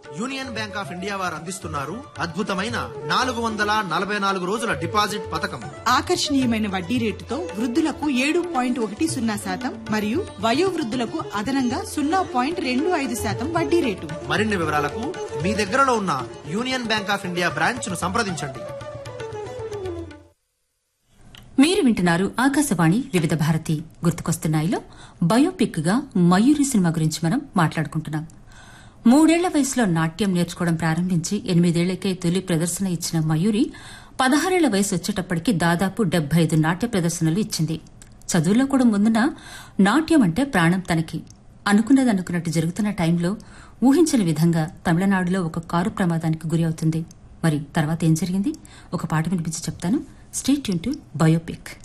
union Bank of India వారు అందిస్తున్నారు అద్భుతమైన నాలుగు వందల నలభై నాలుగు రోజుల డిపాజిట్ పథకం ఆకర్షణీయమైన వడ్డీ రేటుతో వృద్ధులకు ఏడు పాయింట్ ఒకటి సున్నా శాతం మరియు వయోవృద్ధులకు అదనంగా సున్నా పాయింట్ రెండు ఐదు శాతం వడ్డీ రేటు మరిన్ని వివరాలకు మీ దగ్గరలో ఉన్న Union Bank of India branch ను సంప్రదించండి మీరు వింటున్నారు ఆకాశవాణి వివిధ భారతి గుర్తుకొస్తున్నాయిలో బయోపిక్ గా మయూరి సినిమా గురించి మనం మాట్లాడుకుంటున్నాం మూడేళ్ల వయసులో నాట్యం నేర్చుకోవడం ప్రారంభించి ఎనిమిదేళ్లకే తొలి ప్రదర్శన ఇచ్చిన మయూరి పదహారేళ్ల వయసు వచ్చేటప్పటికి దాదాపు డెబ్బై ఐదు నాట్య ప్రదర్శనలు ఇచ్చింది చదువులో కూడా ముందున నాట్యం అంటే ప్రాణం తనకి అనుకున్నది అనుకున్నట్టు జరుగుతున్న టైంలో ఊహించని విధంగా తమిళనాడులో ఒక కారు ప్రమాదానికి గురి అవుతుంది మరి తర్వాత ఏం జరిగింది ఒక పాట వినిపించి చెప్తాను స్టేట్ యూన్ టు బయోపిక్